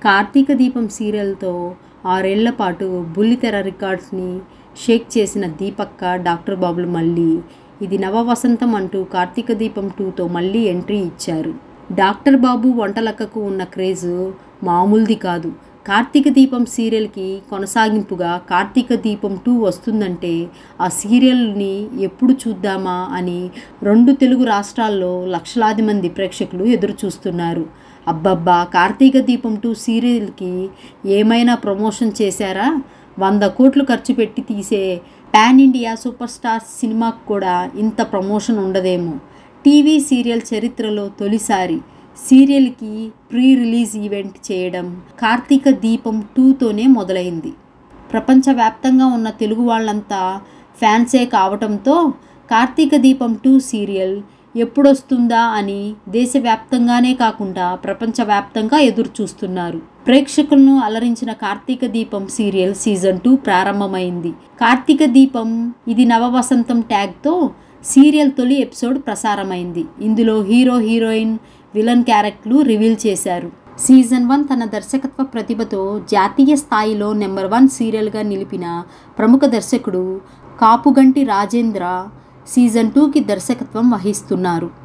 కార్తీక దీపం సీరియల్తో ఆరేళ్ల పాటు బుల్లితెర రికార్డ్స్ని షేక్ చేసిన దీపక్క డాక్టర్ బాబులు మళ్ళీ ఇది నవ వసంతం అంటూ కార్తీక దీపం టూతో మళ్ళీ ఎంట్రీ ఇచ్చారు డాక్టర్ బాబు వంటలక్కకు ఉన్న క్రేజు మామూలుది కాదు కార్తీక దీపం సీరియల్కి కొనసాగింపుగా కార్తీక దీపం టూ వస్తుందంటే ఆ సీరియల్ని ఎప్పుడు చూద్దామా అని రెండు తెలుగు రాష్ట్రాల్లో లక్షలాది మంది ప్రేక్షకులు ఎదురు చూస్తున్నారు అబ్బబ్బా కార్తీక దీపం టూ సీరియల్కి ఏమైనా ప్రమోషన్ చేశారా వంద కోట్లు ఖర్చు పెట్టి తీసే పాన్ ఇండియా సూపర్ స్టార్ సినిమాకు కూడా ఇంత ప్రమోషన్ ఉండదేమో టీవీ సీరియల్ చరిత్రలో తొలిసారి సీరియల్కి ప్రీ రిలీజ్ ఈవెంట్ చేయడం కార్తీక దీపం టూతోనే మొదలైంది ప్రపంచవ్యాప్తంగా ఉన్న తెలుగు వాళ్ళంతా ఫ్యాన్సే కావటంతో కార్తీక దీపం టూ సీరియల్ ఎప్పుడొస్తుందా అని దేశవ్యాప్తంగానే కాకుండా ప్రపంచవ్యాప్తంగా ఎదురు చూస్తున్నారు ప్రేక్షకులను అలరించిన కార్తీక దీపం సీరియల్ సీజన్ టూ ప్రారంభమైంది కార్తీక దీపం ఇది నవవసంతం ట్యాగ్తో సీరియల్ తొలి ఎపిసోడ్ ప్రసారమైంది ఇందులో హీరో హీరోయిన్ విలన్ క్యారెక్టర్లు రివీల్ చేశారు సీజన్ వన్ తన దర్శకత్వ ప్రతిభతో జాతీయ స్థాయిలో నెంబర్ వన్ సీరియల్గా నిలిపిన ప్రముఖ దర్శకుడు కాపుగంటి రాజేంద్ర సీజన్ టూకి దర్శకత్వం వహిస్తున్నారు